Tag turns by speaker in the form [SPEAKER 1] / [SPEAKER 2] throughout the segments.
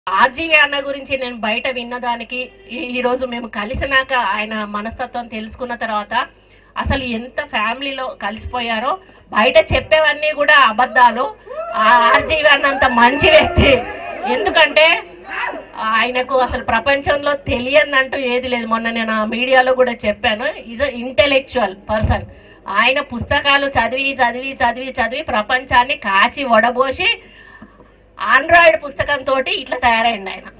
[SPEAKER 1] RGV అన్న గురించి నేను బయట విన్నదానికి ఈ- ఈ రోజు మేము కలిసినాక ఆయన మనస్తత్వం తెలుసుకున్న తర్వాత అసలు ఎంత ఫ్యామిలీలో కలిసిపోయారో బయట చెప్పేవన్నీ కూడా అబద్ధాలు ఆ ఆర్జీవి అన్నంత మంచి వ్యక్తి ఎందుకంటే ఆయనకు అసలు ప్రపంచంలో తెలియనంటూ ఏది లేదు మొన్న నేను ఆ మీడియాలో కూడా చెప్పాను ఈజ్ ఇంటెలెక్చువల్ పర్సన్ ఆయన పుస్తకాలు చదివి చదివి చదివి చదివి ప్రపంచాన్ని కాచి వడబోసి ఆండ్రాయిడ్ పుస్తకంతో ఇట్లా తయారైంది ఆయన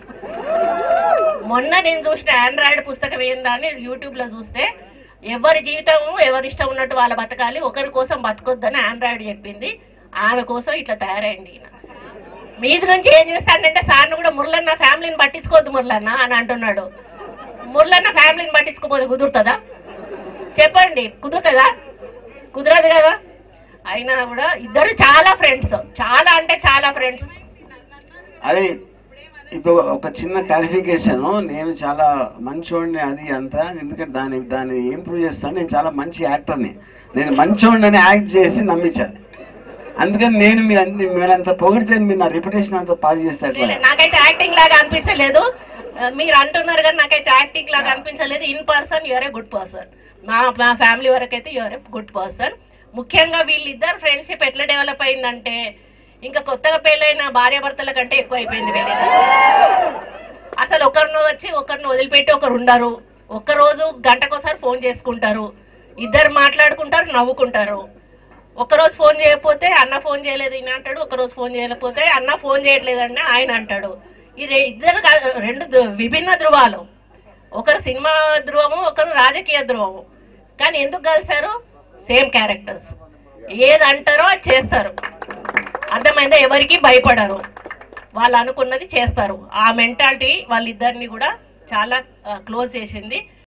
[SPEAKER 1] మొన్న నేను చూసిన ఆండ్రాయిడ్ పుస్తకం ఏందని యూట్యూబ్లో చూస్తే ఎవరి జీవితం ఎవరి ఇష్టం ఉన్నట్టు వాళ్ళ బతకాలి ఒకరి కోసం బతకొద్దని ఆండ్రాయిడ్ చెప్పింది ఆమె కోసం ఇట్లా తయారైంది ఈయన మీది నుంచి ఏం చేస్తాడంటే సార్ని కూడా మురళన్న ఫ్యామిలీని పట్టించుకోవద్దు మురళన్న అని అంటున్నాడు మురళన్న ఫ్యామిలీని పట్టించుకోపోతే కుదురుతుందా చెప్పండి కుదురుతుందా కుదరదు కదా అయినా కూడా ఇద్దరు చాలా ఫ్రెండ్స్ చాలా అంటే చాలా ఫ్రెండ్స్
[SPEAKER 2] అరే ఇప్పుడు ఒక చిన్న క్లారిఫికేషన్ నేను చాలా మంచోడిని అది అంతా ఎందుకంటే దాన్ని దాన్ని ఏం ప్రూవ్ చేస్తాను నేను చాలా మంచి యాక్టర్ని నేను మంచోడిని అని యాక్ట్ చేసి నమ్మించాను అందుకని నేను మీరు అంత మీరంత పొగిడితే మీరు నా రెప్యుటేషన్ అంతా పాడు చేస్తే ఎట్లా
[SPEAKER 1] లే- నాకైతే యాక్టింగ్ లాగా అనిపించలేదు ఆ, మీరు అంటున్నారు కానీ నాకైతే యాక్టింగ్ లాగా అనిపించలేదు in person your a good person మా మా ఫ్యామిలీ వరకు అయితే యువర్ ఏ గుడ్ పర్సన్ ముఖ్యంగా వీళ్ళిద్దరు ఫ్రెండ్షిప్ ఎట్లా డెవలప్ అయిందంటే ఇంకా కొత్తగా పెళ్ళైన భార్యాభర్తల కంటే ఎక్కువ అయిపోయింది వీళ్ళిద్దరు అసలు ఒకరిని వచ్చి ఒకరిని వదిలిపెట్టి ఒకరు ఉండరు ఒక్కరోజు గంటకోసారి ఫోన్ చేసుకుంటారు ఇద్దరు మాట్లాడుకుంటారు నవ్వుకుంటారు ఒకరోజు ఫోన్ చేయకపోతే అన్న ఫోన్ చేయలేదు ఈయన అంటాడు ఒకరోజు ఫోన్ చేయకపోతే అన్న ఫోన్ చేయట్లేదండి ఆయన అంటాడు ఈ రె- ఇద్దరు కా- రెండు ధృ- విభిన్న ధృవాలు ఒకరు సినిమా ధ్రువము ఒకరు రాజకీయ ధ్రువము కానీ ఎందుకు కలిశారు సేమ్ క్యారెక్టర్స్ ఏది అంటారో అది చేస్తారు అర్థమైందా ఎవరికి భయపడరు వాళ్ళు అనుకున్నది చేస్తారు ఆ మెంటాలిటీ వాళ్ళిద్దరిని కూడా చాలా క్లోజ్ చేసింది